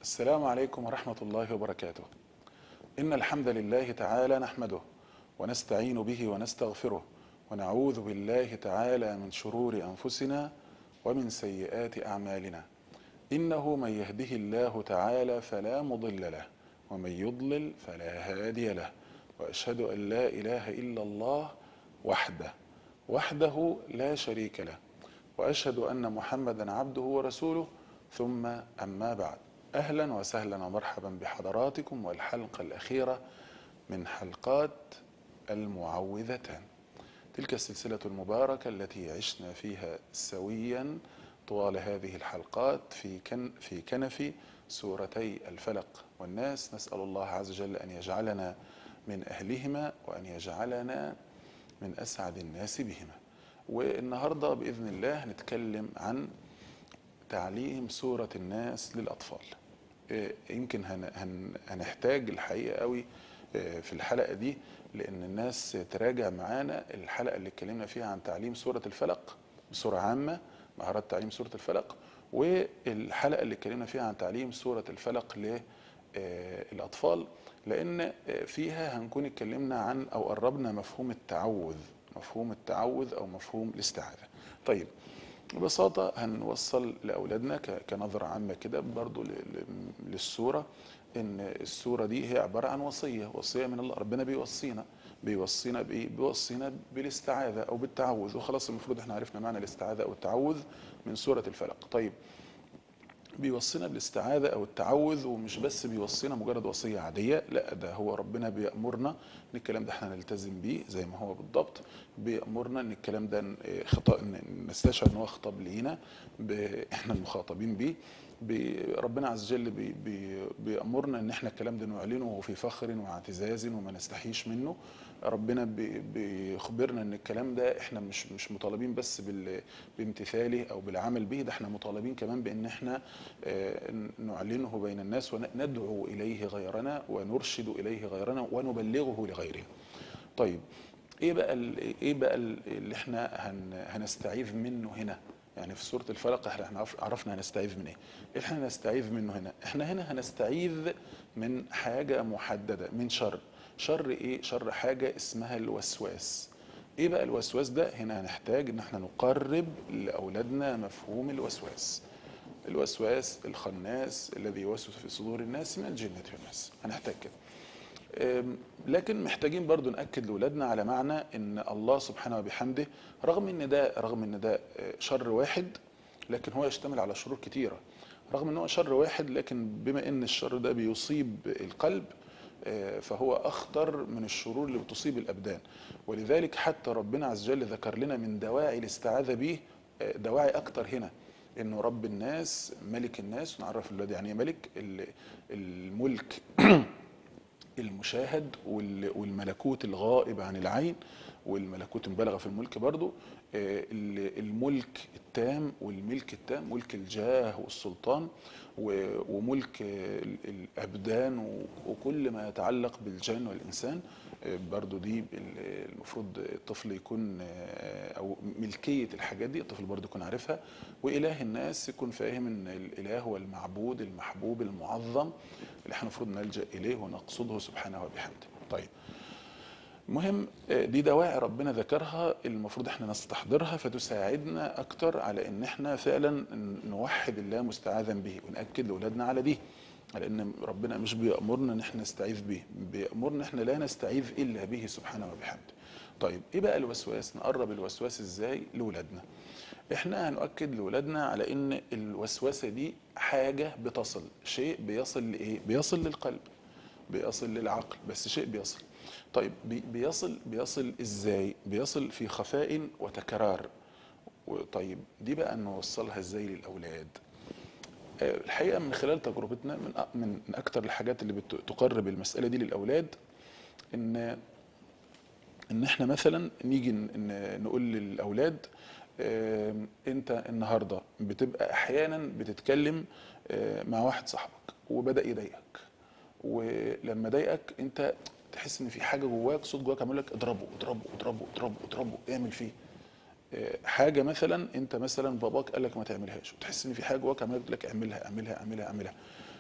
السلام عليكم ورحمة الله وبركاته. إن الحمد لله تعالى نحمده ونستعين به ونستغفره ونعوذ بالله تعالى من شرور أنفسنا ومن سيئات أعمالنا. إنه من يهده الله تعالى فلا مضل له ومن يضلل فلا هادي له وأشهد أن لا إله إلا الله وحده وحده لا شريك له وأشهد أن محمدا عبده ورسوله ثم أما بعد أهلا وسهلا ومرحبا بحضراتكم والحلقة الأخيرة من حلقات المعوذتان تلك السلسلة المباركة التي عشنا فيها سويا طوال هذه الحلقات في كن في كنف سورتي الفلق والناس نسأل الله عز وجل أن يجعلنا من أهلهما وأن يجعلنا من أسعد الناس بهما والنهاردة بإذن الله هنتكلم عن تعليم سورة الناس للأطفال إيه، يمكن هن هن هنحتاج الحقيقة قوي إيه، في الحلقة دي لأن الناس تراجع معانا الحلقة اللي اتكلمنا فيها عن تعليم سورة الفلق بصورة عامة مهارات تعليم سورة الفلق والحلقة اللي اتكلمنا فيها عن تعليم سورة الفلق للأطفال لأن فيها هنكون اتكلمنا عن أو قربنا مفهوم التعوذ مفهوم التعوذ أو مفهوم الاستعاذة طيب ببساطة هنوصل لأولادنا ك- كنظرة عامة كده برضو ل- ل- للسورة إن السورة دي هي عبارة عن وصية وصية من الله ربنا بيوصينا بيوصينا بإيه؟ بيوصينا بالاستعاذة أو بالتعوذ وخلاص المفروض احنا عرفنا معنى الاستعاذة أو التعوذ من سورة الفلق طيب بيوصينا بالاستعاذة أو التعوذ ومش بس بيوصينا مجرد وصية عادية لا ده هو ربنا بيأمرنا إن الكلام ده احنا نلتزم بيه زي ما هو بالضبط بيأمرنا إن الكلام ده ن- خطأ ن- نستشعر إن هو خطاب لينا ب- احنا المخاطبين بيه بي- ربنا عز وجل بي بي بيأمرنا إن احنا الكلام ده نعلنه في فخر واعتزاز وما نستحيش منه ربنا بي- بيخبرنا ان الكلام ده احنا مش مش مطالبين بس بال- بامتثاله او بالعمل به ده احنا مطالبين كمان بان احنا آه، نعلنه بين الناس وندعو اليه غيرنا ونرشد اليه غيرنا ونبلغه لغيرنا. طيب ايه بقى ال- ايه بقى ال- اللي احنا هن هنستعيذ منه هنا؟ يعني في سوره الفلق احنا احنا عرف- عرفنا هنستعيذ من ايه؟ إيه احنا هنستعيذ منه هنا؟ احنا هنا هنستعيذ من حاجه محدده من شر. شر ايه؟ شر حاجه اسمها الوسواس. ايه بقى الوسواس ده؟ هنا هنحتاج ان احنا نقرب لاولادنا مفهوم الوسواس. الوسواس الخناس الذي يوسوس في صدور الناس من الجنة والناس هنحتاج كده أم، لكن محتاجين برضو نأكد لأولادنا على معنى ان الله سبحانه وبحمده رغم ان ده رغم ان ده آه، شر واحد لكن هو يشتمل على شرور كتيرة رغم ان هو شر واحد لكن بما ان الشر ده بيصيب القلب آه، فهو اخطر من الشرور اللي بتصيب الابدان ولذلك حتى ربنا عز وجل ذكر لنا من دواعي الاستعاذة به آه، دواعي اكتر هنا انه رب الناس ملك الناس ونعرف الولاد يعني ايه ملك ال- الملك المشاهد وال- والملكوت الغائب عن العين والملكوت مبالغه في الملك برضو آه، ال- الملك التام والملك التام ملك الجاه والسلطان و- وملك آه، ال- الابدان و- وكل ما يتعلق بالجان والانسان آه، برضو دي ال- المفروض الطفل يكون آه، او ملكيه الحاجات دي الطفل برضو يكون عارفها واله الناس يكون فاهم ان الاله هو المعبود المحبوب المعظم اللي احنا المفروض نلجا اليه ونقصده سبحانه وبحمده طيب المهم آه، دي دواعي ربنا ذكرها المفروض احنا نستحضرها فتساعدنا اكتر على ان احنا فعلا نوحد الله مستعاذا به وناكد لاولادنا على دي على ان ربنا مش بيامرنا ان احنا نستعيذ به بيامرنا ان احنا لا نستعيذ الا به سبحانه وبحمده طيب ايه بقى الوسواس نقرب الوسواس ازاي لاولادنا احنا هنؤكد لاولادنا على ان الوسوسه دي حاجه بتصل شيء بيصل لايه بيصل للقلب بيصل للعقل بس شيء بيصل طيب بي- بيصل بيصل ازاي بيصل في خفاء وتكرار طيب دي بقى نوصلها ازاي للاولاد آه، الحقيقه من خلال تجربتنا من أ- من من اكتر الحاجات اللي بتقرب المساله دي للاولاد ان ان احنا مثلا نيجي ن- ن- نقول للاولاد آم، انت النهارده بتبقى احيانا بتتكلم آه، مع واحد صاحبك وبدا يضايقك ولما ضايقك انت تحس ان في حاجه جواك صوت جواك عامل لك اضربه اضربه اضربه اضربه اضربه اعمل فيه آه، حاجه مثلا انت مثلا باباك قال لك ما تعملهاش وتحس ان في حاجه جواك عمال لك اعملها اعملها اعملها اعملها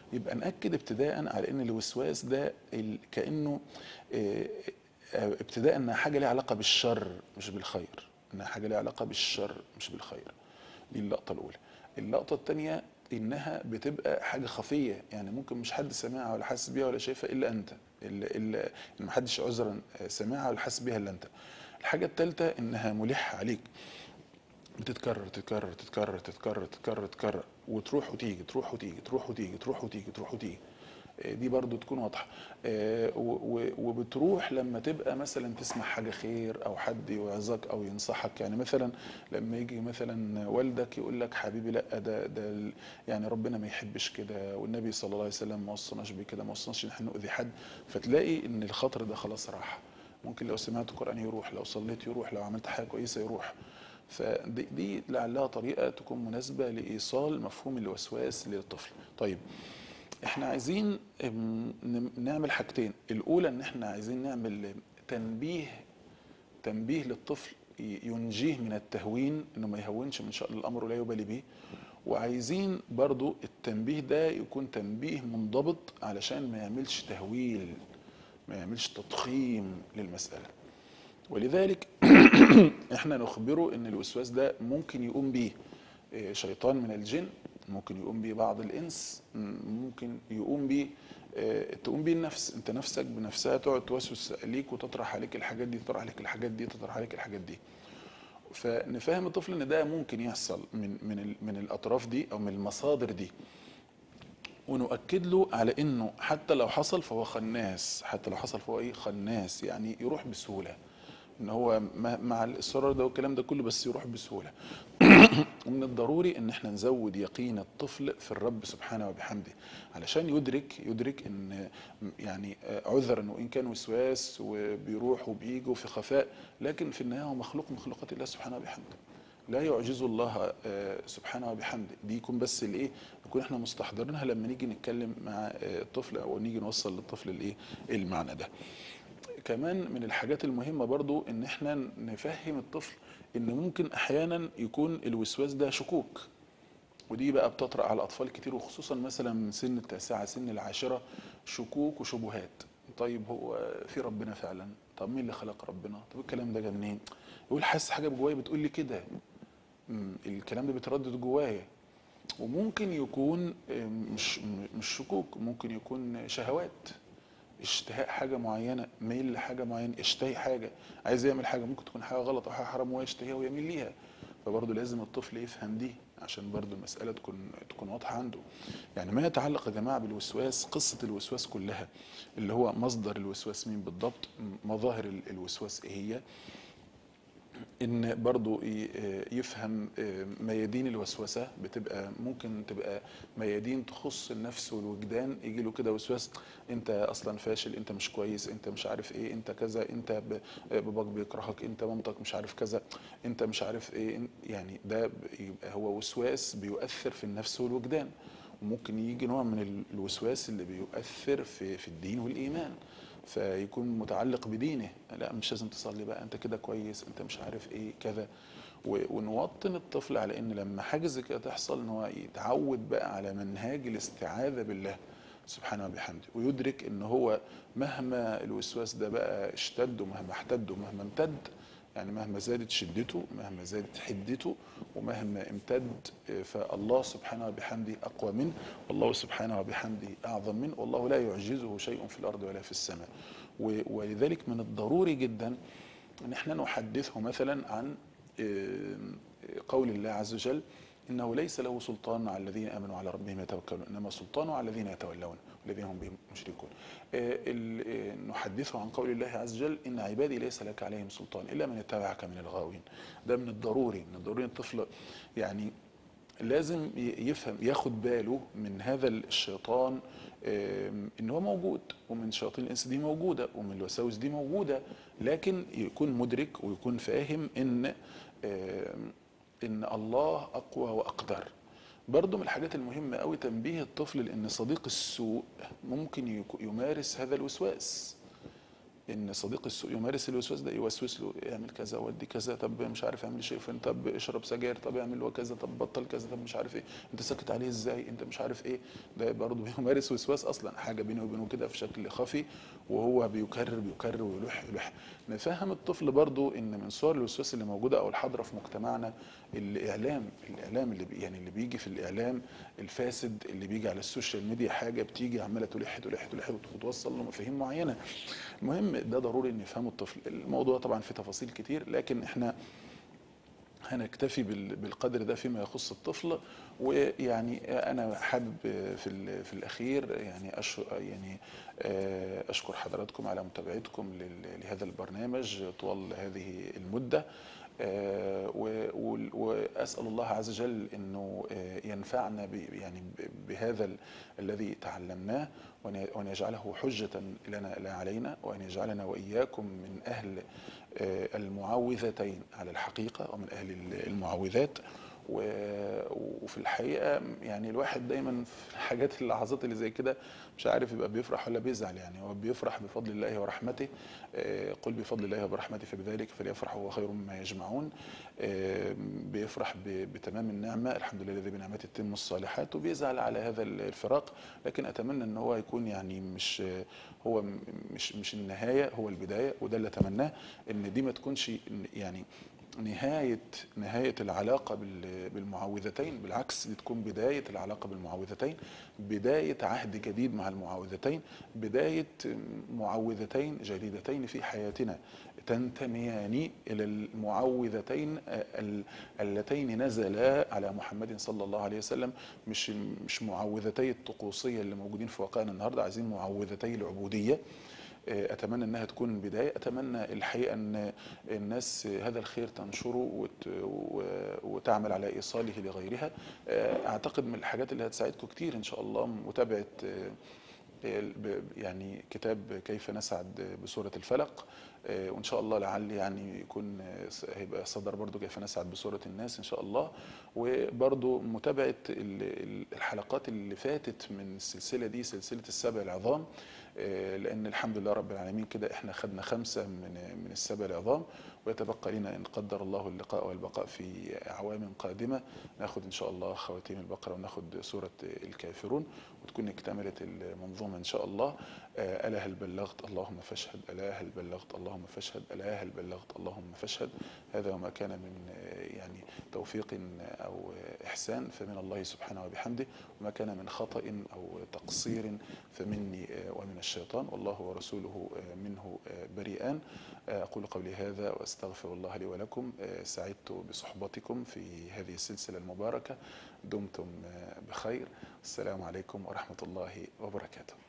يبقى ناكد ابتداء على ان الوسواس ده ال- كانه آه، آه، ابتداء انها حاجه ليها علاقه بالشر مش بالخير انها حاجه ليها علاقه بالشر مش بالخير دي اللقطه الاولى اللقطه الثانيه انها بتبقى حاجه خفيه يعني ممكن مش حد سامعها ولا حاسس بيها ولا شايفها الا انت الا الا ان ما حدش عذرا سامعها ولا حاسس بيها الا انت الحاجه الثالثه انها ملحه عليك بتتكرر تتكرر تتكرر تتكرر تتكرر تتكرر وتروح وتيجي تروح وتيجي تروح وتيجي تروح وتيجي تروح وتيجي آه، دي برضو تكون واضحة آه، و- و- وبتروح لما تبقى مثلا تسمع حاجة خير أو حد يوعظك أو ينصحك يعني مثلا لما يجي مثلا والدك يقول لك حبيبي لا ده ده ال- يعني ربنا ما يحبش كده والنبي صلى الله عليه وسلم ما وصناش بكده ما وصناش إن احنا نؤذي حد فتلاقي إن الخطر ده خلاص راح ممكن لو سمعت قرآن يروح لو صليت يروح لو عملت حاجة كويسة يروح فدي دي لعلها طريقة تكون مناسبة لإيصال مفهوم الوسواس للطفل طيب احنا عايزين ام، نم- نعمل حاجتين الأولى ان احنا عايزين نعمل تنبيه تنبيه للطفل ي- ينجيه من التهوين انه ما يهونش من شأن الامر ولا يبالي به وعايزين برضو التنبيه ده يكون تنبيه منضبط علشان ما يعملش تهويل ما يعملش تضخيم للمسألة ولذلك احنا نخبره ان الوسواس ده ممكن يقوم به إيه، شيطان من الجن ممكن يقوم به بعض الانس م- ممكن يقوم به آه، تقوم به النفس انت نفسك بنفسها تقعد توسوس ليك وتطرح عليك الحاجات دي تطرح عليك الحاجات دي تطرح عليك الحاجات دي فنفهم الطفل ان ده ممكن يحصل من من ال- من الاطراف دي او من المصادر دي ونؤكد له على انه حتى لو حصل فهو خناس حتى لو حصل فهو ايه خناس يعني يروح بسهوله ان هو ما- مع الاصرار ده والكلام ده كله بس يروح بسهوله ومن الضروري ان احنا نزود يقين الطفل في الرب سبحانه وبحمده علشان يدرك يدرك ان يعني عذرا وان كان وسواس وبيروح وبيجي في خفاء لكن في النهايه هو مخلوق من مخلوقات الله سبحانه وبحمده لا يعجز الله آه، سبحانه وبحمده دي يكون بس الايه نكون احنا مستحضرينها لما نيجي نتكلم مع آه، الطفل او نيجي نوصل للطفل الايه المعنى ده كمان من الحاجات المهمة برضو ان احنا نفهم الطفل ان ممكن احيانا يكون الوسواس ده شكوك ودي بقى بتطرأ على الاطفال كتير وخصوصا مثلا من سن التاسعة سن العاشرة شكوك وشبهات طيب هو في ربنا فعلا طب مين اللي خلق ربنا طب الكلام ده جه منين يقول حاسس حاجة جوايا بتقول لي كده مم، الكلام ده بيتردد جوايا وممكن يكون آه، مش مش شكوك ممكن يكون شهوات اشتهاء حاجة معينة ميل لحاجة معينة يشتهي حاجة عايز يعمل حاجة ممكن تكون حاجة غلط أو حاجة حرام وهو يشتهيها ويميل ليها فبرضه لازم الطفل يفهم دي عشان برضه المسألة تكون تكون واضحة عنده يعني ما يتعلق يا جماعة بالوسواس قصة الوسواس كلها اللي هو مصدر الوسواس مين بالضبط م- مظاهر ال- الوسواس ايه هي ان برضو ي- يفهم ميادين الوسوسه بتبقى ممكن تبقى ميادين تخص النفس والوجدان يجي له كده وسواس انت اصلا فاشل انت مش كويس انت مش عارف ايه انت كذا انت ب- باباك بيكرهك انت مامتك مش عارف كذا انت مش عارف ايه إن- يعني ده ب- يبقى هو وسواس بيؤثر في النفس والوجدان وممكن يجي نوع من ال- الوسواس اللي بيؤثر في في الدين والايمان فيكون متعلق بدينه لا مش لازم تصلي بقى انت كده كويس انت مش عارف ايه كذا و- ونوطن الطفل على ان لما حاجه زي كده تحصل ان هو يتعود بقى على منهاج الاستعاذه بالله سبحانه وبحمده ويدرك ان هو مهما الوسواس ده بقى اشتد ومهما احتد ومهما امتد يعني مهما زادت شدته مهما زادت حدته ومهما امتد آه، فالله سبحانه وبحمده اقوى منه والله سبحانه وبحمده اعظم منه والله لا يعجزه شيء في الارض ولا في السماء و- ولذلك من الضروري جدا ان احنا نحدثه مثلا عن آه، قول الله عز وجل انه ليس له سلطان على الذين امنوا على ربهم يتوكلون انما سلطانه على الذين يتولون والذين هم بهم مشركون آه، ال- آه، نحدثه عن قول الله عز وجل ان عبادي ليس لك عليهم سلطان الا من اتبعك من الغاوين ده من الضروري من الضروري الطفل يعني لازم ي- يفهم ياخد باله من هذا الشيطان آم، ان هو موجود ومن شياطين الانس دي موجوده ومن الوساوس دي موجوده لكن يكون مدرك ويكون فاهم ان آم، ان الله اقوى واقدر برضه من الحاجات المهمه قوي تنبيه الطفل لان صديق السوء ممكن يك- يمارس هذا الوسواس ان صديق السوء يمارس الوسواس ده يوسوس له اعمل كذا ودي كذا طب مش عارف اعمل شيء فين طب اشرب سجاير طب اعمل له كذا طب بطل كذا طب مش عارف ايه انت ساكت عليه ازاي انت مش عارف ايه ده برضه بيمارس وسواس اصلا حاجه بينه وبينه كده في شكل خفي وهو بيكرر بيكرر ويلح يلح نفهم الطفل برضه ان من صور الوسواس اللي موجوده او الحاضره في مجتمعنا الاعلام الاعلام اللي بي يعني اللي بيجي في الاعلام الفاسد اللي بيجي على السوشيال ميديا حاجه بتيجي عماله تلح تلح تلح وتوصل له مفاهيم معينه المهم ده ضروري ان يفهمه الطفل الموضوع طبعا فيه تفاصيل كتير لكن احنا هنكتفي بال- بالقدر ده فيما يخص الطفل ويعني انا حابب في ال- في الاخير يعني أش- يعني آه، اشكر حضراتكم على متابعتكم لل- لهذا البرنامج طوال هذه المده آه، و- وال- واسال الله عز وجل انه آه، ينفعنا ب- يعني ب- بهذا ال- الذي تعلمناه وأن وأن يجعله حجه لنا لا علينا وان يجعلنا واياكم من اهل آه، المعوذتين على الحقيقه ومن اهل المعوذات و- وفي الحقيقه يعني الواحد دايما في الحاجات اللحظات اللي زي كده مش عارف يبقى بيفرح ولا بيزعل يعني هو بيفرح بفضل الله ورحمته آه، قل بفضل الله وبرحمته فبذلك فليفرحوا هو خير مما يجمعون آه، بيفرح ب- بتمام النعمه الحمد لله الذي بنعمته تتم الصالحات وبيزعل على هذا الفراق لكن اتمنى ان هو يكون يعني مش هو م- مش مش النهايه هو البدايه وده اللي اتمناه ان دي ما تكونش يعني نهاية نهاية العلاقة بال- بالمعوذتين بالعكس دي تكون بداية العلاقة بالمعوذتين بداية عهد جديد مع المعوذتين بداية معوذتين جديدتين في حياتنا تنتميان إلى المعوذتين ال- اللتين نزلا على محمد صلى الله عليه وسلم مش مش معوذتي الطقوسية اللي موجودين في واقعنا النهاردة عايزين معوذتي العبودية اتمنى انها تكون البدايه اتمنى الحقيقه ان الناس هذا الخير تنشره وت- و- وتعمل على ايصاله لغيرها اعتقد من الحاجات اللي هتساعدكم كتير ان شاء الله متابعه ب- يعني كتاب كيف نسعد بسوره الفلق وان شاء الله لعل يعني يكون هيبقى صدر برضو كيف نسعد بسوره الناس ان شاء الله وبرضو متابعه ال- ال- الحلقات اللي فاتت من السلسله دي سلسله السبع العظام آه، لان الحمد لله رب العالمين كده احنا خدنا خمسه من من السبع العظام ويتبقى لنا ان قدر الله اللقاء والبقاء في اعوام قادمه ناخد ان شاء الله خواتيم البقره وناخد سوره الكافرون وتكون اكتملت المنظومه ان شاء الله آه، الا هل بلغت اللهم فاشهد الا هل بلغت اللهم فاشهد الا هل بلغت اللهم فاشهد هذا وما كان من آه، يعني توفيق او احسان فمن الله سبحانه وبحمده وما كان من خطا او تقصير فمني آه، ومن الشيطان والله ورسوله آه، منه آه، بريئان آه، اقول قولي هذا واستغفر الله لي ولكم آه، سعدت بصحبتكم في هذه السلسله المباركه دمتم آه، بخير السلام عليكم ورحمه الله وبركاته